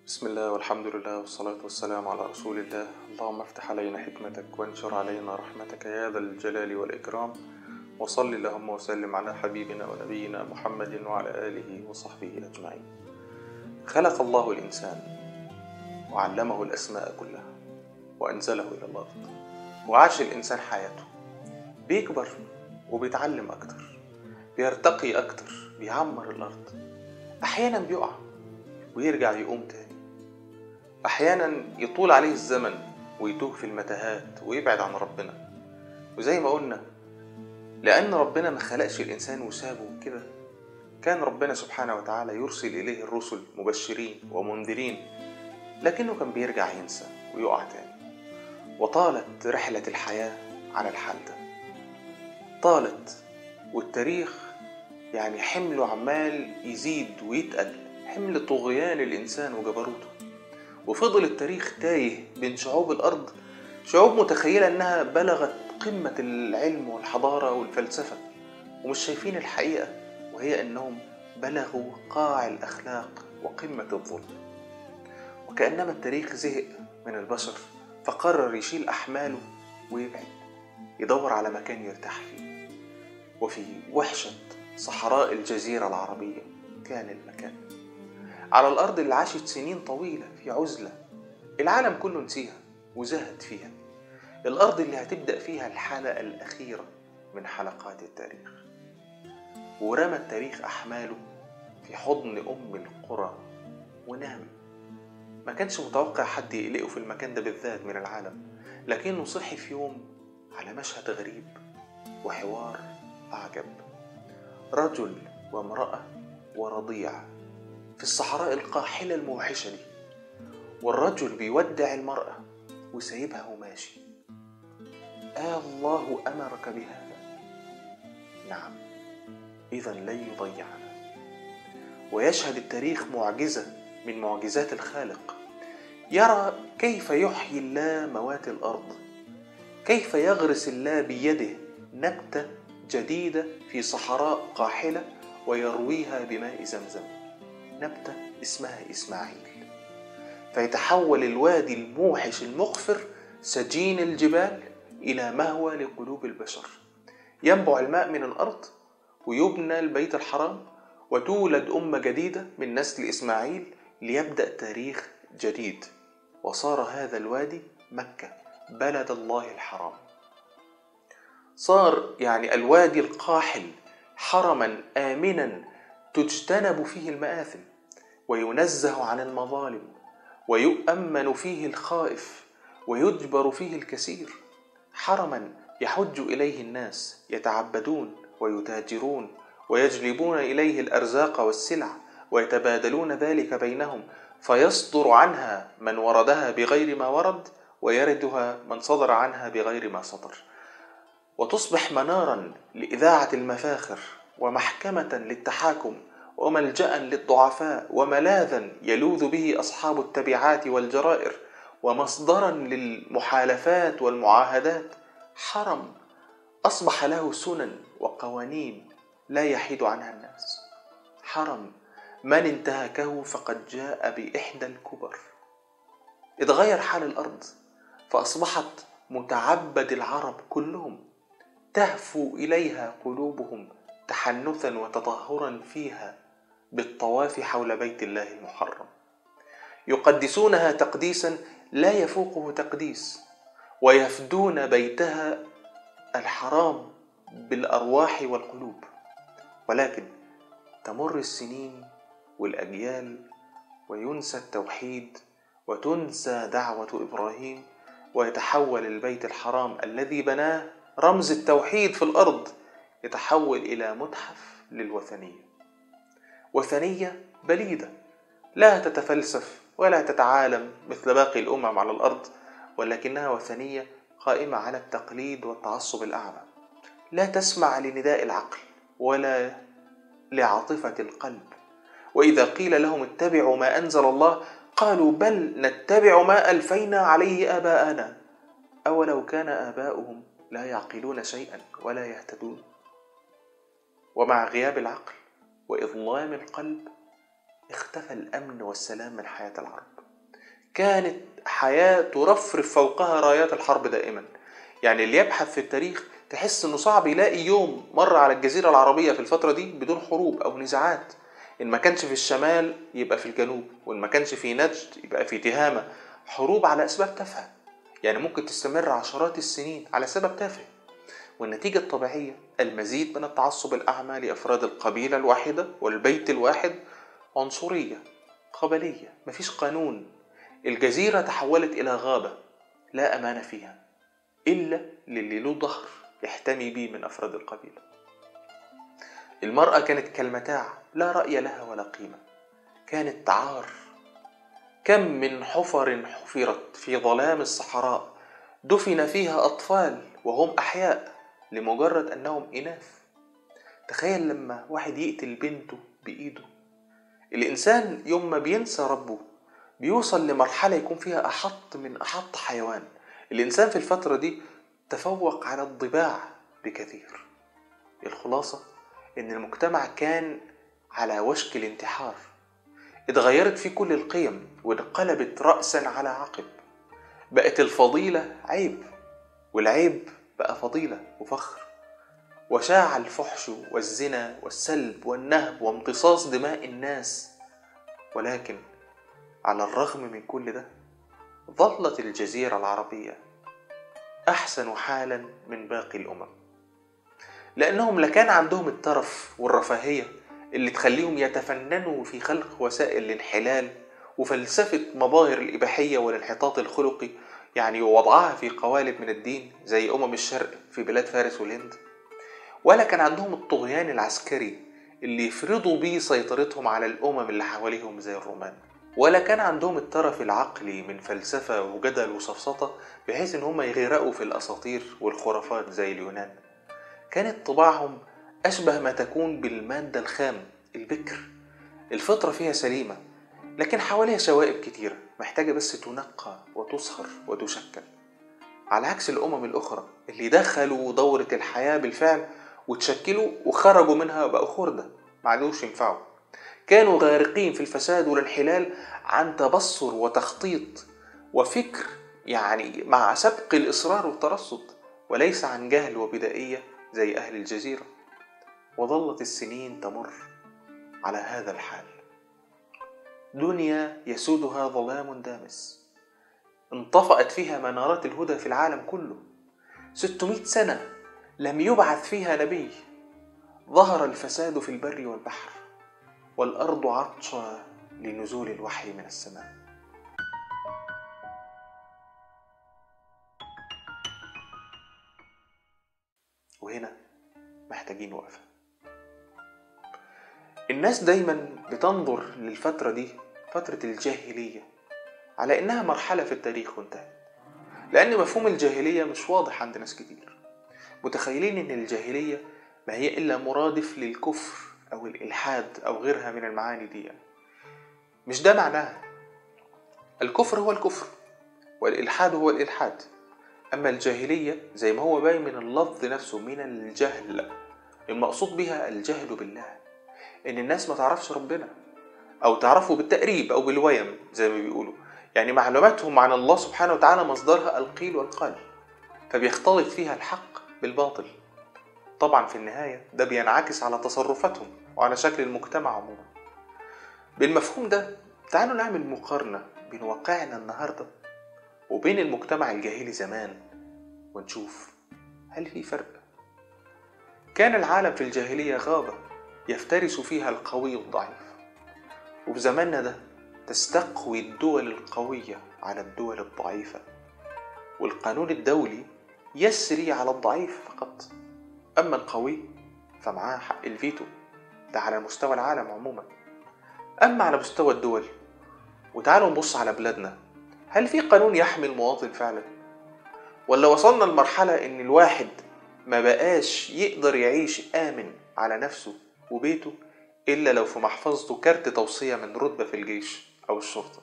بسم الله والحمد لله والصلاة والسلام على رسول الله اللهم افتح علينا حكمتك وانشر علينا رحمتك يا ذا الجلال والإكرام وصل اللهم وسلم على حبيبنا ونبينا محمد وعلى آله وصحبه أجمعين خلق الله الإنسان وعلمه الأسماء كلها وأنزله إلى الأرض وعاش الإنسان حياته بيكبر وبيتعلم أكتر بيرتقي أكتر بيعمر الأرض أحيانا بيقع ويرجع يقوم تاني أحيانا يطول عليه الزمن ويتوه في المتاهات ويبعد عن ربنا وزي ما قلنا لأن ربنا ما خلقش الإنسان وسابه كده كان ربنا سبحانه وتعالى يرسل إليه الرسل مبشرين ومنذرين لكنه كان بيرجع ينسى ويقع تاني وطالت رحلة الحياة على الحال ده طالت والتاريخ يعني حمله عمال يزيد ويتقل حمل طغيان الإنسان وجبروته وفضل التاريخ تايه بين شعوب الأرض شعوب متخيلة إنها بلغت قمة العلم والحضارة والفلسفة ومش شايفين الحقيقة وهي إنهم بلغوا قاع الأخلاق وقمة الظلم وكأنما التاريخ زهق من البشر فقرر يشيل أحماله ويبعد يدور على مكان يرتاح فيه وفي وحشة صحراء الجزيرة العربية كان المكان على الأرض اللي عاشت سنين طويلة في عزلة العالم كله نسيها وزهد فيها الأرض اللي هتبدأ فيها الحلقة الأخيرة من حلقات التاريخ ورمى التاريخ أحماله في حضن أم القرى ونام ما كانش متوقع حد يقلقه في المكان ده بالذات من العالم لكنه صحي في يوم على مشهد غريب وحوار أعجب رجل وامرأة ورضيع في الصحراء القاحلة الموحشة دي والرجل بيودع المرأة وسايبها وماشي آه الله أمرك بهذا نعم إذا لن يضيعنا ويشهد التاريخ معجزة من معجزات الخالق يرى كيف يحيي الله موات الأرض كيف يغرس الله بيده نبتة جديدة في صحراء قاحلة ويرويها بماء زمزم نبتة اسمها إسماعيل فيتحول الوادي الموحش المقفر سجين الجبال إلى مهوى لقلوب البشر ينبع الماء من الأرض ويبنى البيت الحرام وتولد أمة جديدة من نسل إسماعيل ليبدأ تاريخ جديد وصار هذا الوادي مكة بلد الله الحرام صار يعني الوادي القاحل حرما آمنا تجتنب فيه المآثم وينزه عن المظالم ويؤمن فيه الخائف ويجبر فيه الكثير حرما يحج إليه الناس يتعبدون ويتاجرون ويجلبون إليه الأرزاق والسلع ويتبادلون ذلك بينهم فيصدر عنها من وردها بغير ما ورد ويردها من صدر عنها بغير ما صدر وتصبح منارا لإذاعة المفاخر ومحكمة للتحاكم وملجأ للضعفاء وملاذا يلوذ به أصحاب التبعات والجرائر ومصدرا للمحالفات والمعاهدات حرم أصبح له سنن وقوانين لا يحيد عنها الناس حرم من انتهكه فقد جاء بإحدى الكبر اتغير حال الأرض فأصبحت متعبد العرب كلهم تهفو إليها قلوبهم تحنثا وتطهرا فيها بالطواف حول بيت الله المحرم يقدسونها تقديسا لا يفوقه تقديس ويفدون بيتها الحرام بالارواح والقلوب ولكن تمر السنين والاجيال وينسى التوحيد وتنسى دعوه ابراهيم ويتحول البيت الحرام الذي بناه رمز التوحيد في الارض يتحول الى متحف للوثنيه وثنيه بليده لا تتفلسف ولا تتعالم مثل باقي الامم على الارض ولكنها وثنيه قائمه على التقليد والتعصب الاعمى لا تسمع لنداء العقل ولا لعاطفه القلب واذا قيل لهم اتبعوا ما انزل الله قالوا بل نتبع ما الفينا عليه اباءنا اولو كان اباؤهم لا يعقلون شيئا ولا يهتدون ومع غياب العقل واظلام القلب اختفى الأمن والسلام من حياة العرب كانت حياة ترفرف فوقها رايات الحرب دائما يعني اللي يبحث في التاريخ تحس انه صعب يلاقي يوم مر على الجزيرة العربية في الفترة دي بدون حروب او نزاعات ان ما كانش في الشمال يبقى في الجنوب وان ما كانش في نجد يبقى في تهامة حروب على اسباب تافهة يعني ممكن تستمر عشرات السنين على سبب تافه والنتيجة الطبيعية المزيد من التعصب الأعمى لأفراد القبيلة الواحدة والبيت الواحد عنصرية قبلية مفيش قانون الجزيرة تحولت إلى غابة لا أمان فيها إلا للي له ظهر يحتمي به من أفراد القبيلة المرأة كانت كالمتاع لا رأي لها ولا قيمة كانت عار كم من حفر حفرت في ظلام الصحراء دفن فيها أطفال وهم أحياء لمجرد أنهم إناث تخيل لما واحد يقتل بنته بإيده الإنسان يوم ما بينسى ربه بيوصل لمرحلة يكون فيها أحط من أحط حيوان الإنسان في الفترة دي تفوق على الضباع بكثير الخلاصة إن المجتمع كان على وشك الانتحار اتغيرت فيه كل القيم وانقلبت رأسا على عقب بقت الفضيلة عيب والعيب بقى فضيلة وفخر وشاع الفحش والزنا والسلب والنهب وامتصاص دماء الناس ولكن على الرغم من كل ده ظلت الجزيرة العربية أحسن حالا من باقي الأمم لأنهم لكان عندهم الترف والرفاهية اللي تخليهم يتفننوا في خلق وسائل الانحلال وفلسفة مظاهر الإباحية والانحطاط الخلقي يعني وضعها في قوالب من الدين زي أمم الشرق في بلاد فارس والهند ولا كان عندهم الطغيان العسكري اللي يفرضوا بيه سيطرتهم على الأمم اللي حواليهم زي الرومان ولا كان عندهم الترف العقلي من فلسفة وجدل وسفسطة بحيث إن هم يغرقوا في الأساطير والخرافات زي اليونان كانت طباعهم أشبه ما تكون بالمادة الخام البكر الفطرة فيها سليمة لكن حواليها شوائب كتيرة محتاجة بس تنقى وتصهر وتشكل على عكس الأمم الأخرى اللي دخلوا دورة الحياة بالفعل وتشكلوا وخرجوا منها بقوا خردة معدوش ينفعوا كانوا غارقين في الفساد والانحلال عن تبصر وتخطيط وفكر يعني مع سبق الإصرار والترصد وليس عن جهل وبدائية زي أهل الجزيرة وظلت السنين تمر على هذا الحال دنيا يسودها ظلام دامس انطفأت فيها منارات الهدى في العالم كله ستمائة سنة لم يبعث فيها نبي ظهر الفساد في البر والبحر والأرض عطشى لنزول الوحي من السماء وهنا محتاجين وقفة الناس دايما بتنظر للفترة دي فترة الجاهلية على إنها مرحلة في التاريخ وانتهت لأن مفهوم الجاهلية مش واضح عند ناس كتير متخيلين إن الجاهلية ما هي إلا مرادف للكفر أو الإلحاد أو غيرها من المعاني دي يعني. مش ده معناها الكفر هو الكفر والإلحاد هو الإلحاد أما الجاهلية زي ما هو باين من اللفظ نفسه من الجهل المقصود بها الجهل بالله إن الناس ما تعرفش ربنا أو تعرفه بالتقريب أو بالويم زي ما بيقولوا يعني معلوماتهم عن الله سبحانه وتعالى مصدرها القيل والقال فبيختلط فيها الحق بالباطل طبعا في النهاية ده بينعكس على تصرفاتهم وعلى شكل المجتمع عموما بالمفهوم ده تعالوا نعمل مقارنة بين واقعنا النهاردة وبين المجتمع الجاهلي زمان ونشوف هل في فرق كان العالم في الجاهلية غابة يفترس فيها القوي الضعيف وفي زماننا ده تستقوي الدول القوية على الدول الضعيفة والقانون الدولي يسري على الضعيف فقط أما القوي فمعاه حق الفيتو ده على مستوى العالم عموما أما على مستوى الدول وتعالوا نبص على بلادنا هل في قانون يحمي المواطن فعلا؟ ولا وصلنا لمرحلة إن الواحد ما بقاش يقدر يعيش آمن على نفسه وبيته إلا لو في محفظته كارت توصية من رتبة في الجيش أو الشرطة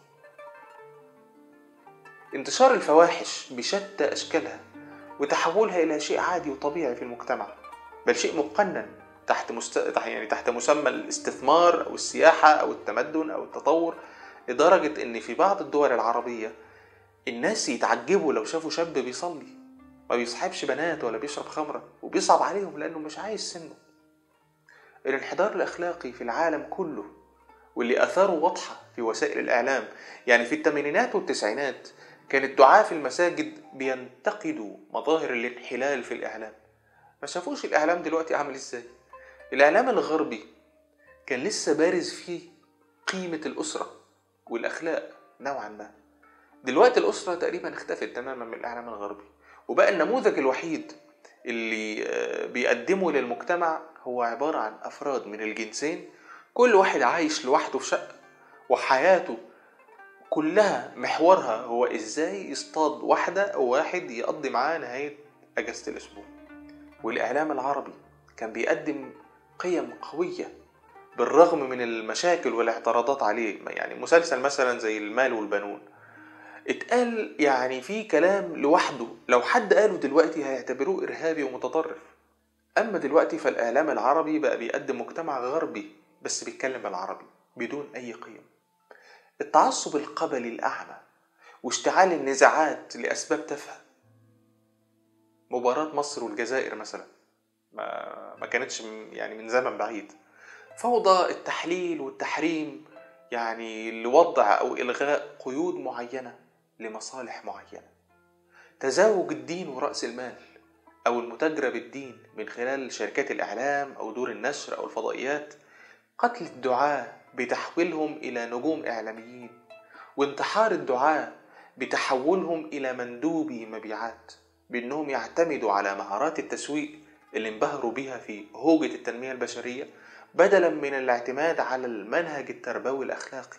انتشار الفواحش بشتى أشكالها وتحولها إلى شيء عادي وطبيعي في المجتمع بل شيء مقنن تحت مست... يعني تحت مسمى الاستثمار او السياحه او التمدن او التطور لدرجه ان في بعض الدول العربيه الناس يتعجبوا لو شافوا شاب بيصلي ما بيصحبش بنات ولا بيشرب خمره وبيصعب عليهم لانه مش عايز سنه الانحدار الاخلاقي في العالم كله واللي اثاره واضحه في وسائل الاعلام يعني في الثمانينات والتسعينات كان الدعاة في المساجد بينتقدوا مظاهر الانحلال في الاعلام ما شافوش الاعلام دلوقتي عامل ازاي الاعلام الغربي كان لسه بارز فيه قيمه الاسره والاخلاق نوعا ما دلوقتي الاسره تقريبا اختفت تماما من الاعلام الغربي وبقى النموذج الوحيد اللي بيقدمه للمجتمع هو عباره عن افراد من الجنسين كل واحد عايش لوحده في شقه وحياته كلها محورها هو ازاي يصطاد واحده او واحد يقضي معاه نهايه اجازه الاسبوع والاعلام العربي كان بيقدم قيم قويه بالرغم من المشاكل والاعتراضات عليه يعني مسلسل مثلا زي المال والبنون اتقال يعني في كلام لوحده لو حد قاله دلوقتي هيعتبروه ارهابي ومتطرف اما دلوقتي فالاعلام العربي بقى بيقدم مجتمع غربي بس بيتكلم بالعربي بدون اي قيم التعصب القبلي الاعمى واشتعال النزاعات لاسباب تافهه مباراه مصر والجزائر مثلا ما ما كانتش يعني من زمن بعيد فوضى التحليل والتحريم يعني لوضع او الغاء قيود معينه لمصالح معينه تزاوج الدين وراس المال او المتاجره بالدين من خلال شركات الاعلام او دور النشر او الفضائيات قتل الدعاه بتحويلهم الى نجوم اعلاميين وانتحار الدعاه بتحولهم الى مندوبي مبيعات بانهم يعتمدوا على مهارات التسويق اللي انبهروا بها في هوجة التنمية البشرية بدلا من الاعتماد على المنهج التربوي الأخلاقي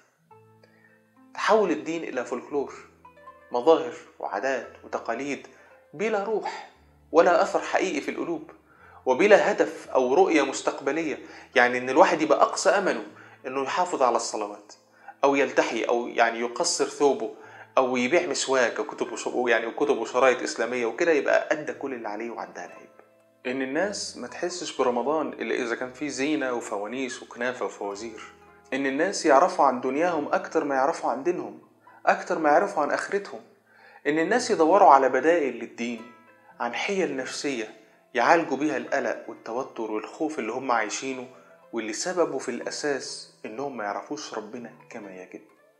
تحول الدين إلى فولكلور مظاهر وعادات وتقاليد بلا روح ولا أثر حقيقي في القلوب وبلا هدف أو رؤية مستقبلية يعني إن الواحد يبقى أقصى أمله إنه يحافظ على الصلوات أو يلتحي أو يعني يقصر ثوبه أو يبيع مسواك أو كتب وش- يعني وكتب وشرايط إسلامية وكده يبقى أدى كل اللي عليه وعدها العيب إن الناس ما تحسش برمضان إلا إذا كان فيه زينة وفوانيس وكنافة وفوازير إن الناس يعرفوا عن دنياهم أكتر ما يعرفوا عن دينهم أكتر ما يعرفوا عن آخرتهم إن الناس يدوروا على بدائل للدين عن حيل نفسية يعالجوا بيها القلق والتوتر والخوف اللي هم عايشينه واللي سببه في الأساس إنهم ما يعرفوش ربنا كما يجب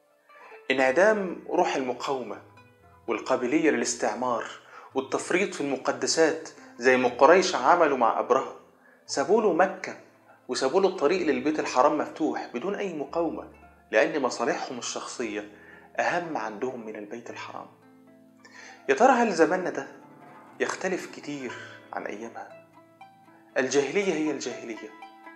انعدام روح المقاومة والقابلية للاستعمار والتفريط في المقدسات زي ما قريش عملوا مع أبرهة سابوا له مكة وسابوا له الطريق للبيت الحرام مفتوح بدون أي مقاومة لأن مصالحهم الشخصية أهم عندهم من البيت الحرام يا ترى هل زماننا ده يختلف كتير عن أيامها الجاهلية هي الجاهلية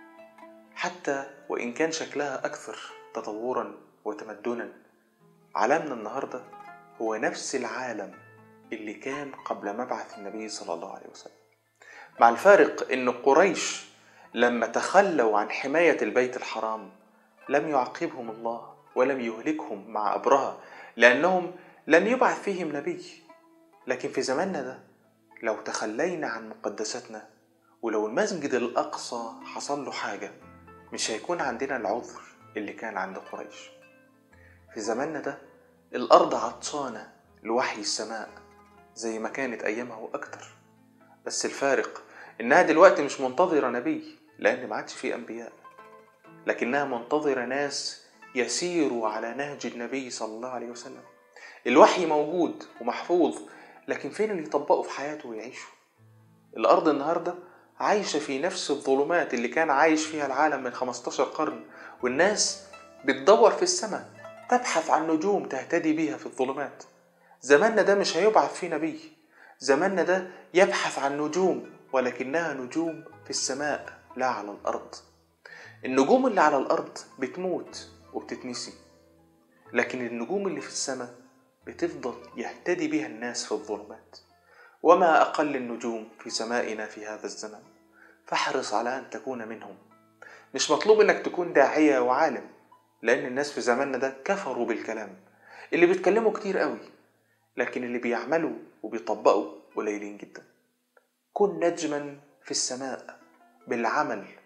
حتى وإن كان شكلها أكثر تطورا وتمدنا عالمنا النهاردة هو نفس العالم اللي كان قبل مبعث النبي صلى الله عليه وسلم مع الفارق ان قريش لما تخلوا عن حماية البيت الحرام لم يعاقبهم الله ولم يهلكهم مع أبرهة لأنهم لن يبعث فيهم نبي لكن في زماننا ده لو تخلينا عن مقدساتنا ولو المسجد الأقصى حصل له حاجة مش هيكون عندنا العذر اللي كان عند قريش في زماننا ده الأرض عطشانة لوحي السماء زي ما كانت أيامها وأكتر بس الفارق إنها دلوقتي مش منتظرة نبي لأن ما عادش فيه أنبياء لكنها منتظرة ناس يسيروا على نهج النبي صلى الله عليه وسلم الوحي موجود ومحفوظ لكن فين اللي يطبقوا في حياته ويعيشوا الأرض النهاردة عايشة في نفس الظلمات اللي كان عايش فيها العالم من 15 قرن والناس بتدور في السماء تبحث عن نجوم تهتدي بيها في الظلمات زماننا ده مش هيبعث فيه نبي زماننا ده يبحث عن نجوم ولكنها نجوم في السماء لا على الأرض النجوم اللي على الأرض بتموت وبتتنسي لكن النجوم اللي في السماء بتفضل يهتدي بها الناس في الظلمات وما أقل النجوم في سمائنا في هذا الزمن فاحرص على أن تكون منهم مش مطلوب إنك تكون داعية وعالم لأن الناس في زماننا ده كفروا بالكلام اللي بيتكلموا كتير قوي لكن اللي بيعملوا وبيطبقوا قليلين جدا كن نجما في السماء بالعمل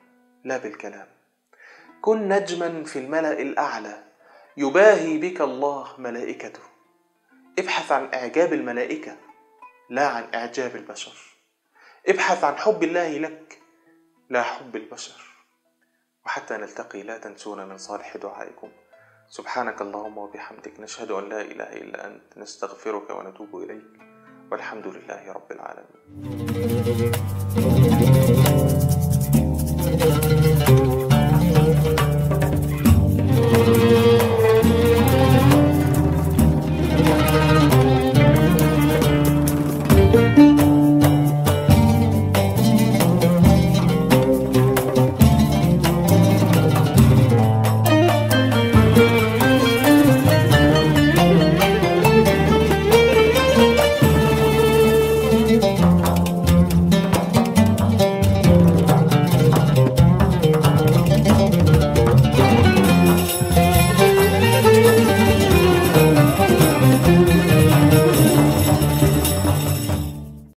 لا بالكلام كن نجما في الملأ الأعلى يباهي بك الله ملائكته ابحث عن إعجاب الملائكة لا عن إعجاب البشر ابحث عن حب الله لك لا حب البشر وحتى نلتقي لا تنسونا من صالح دعائكم سبحانك اللهم وبحمدك نشهد أن لا إله إلا أنت نستغفرك ونتوب إليك والحمد لله رب العالمين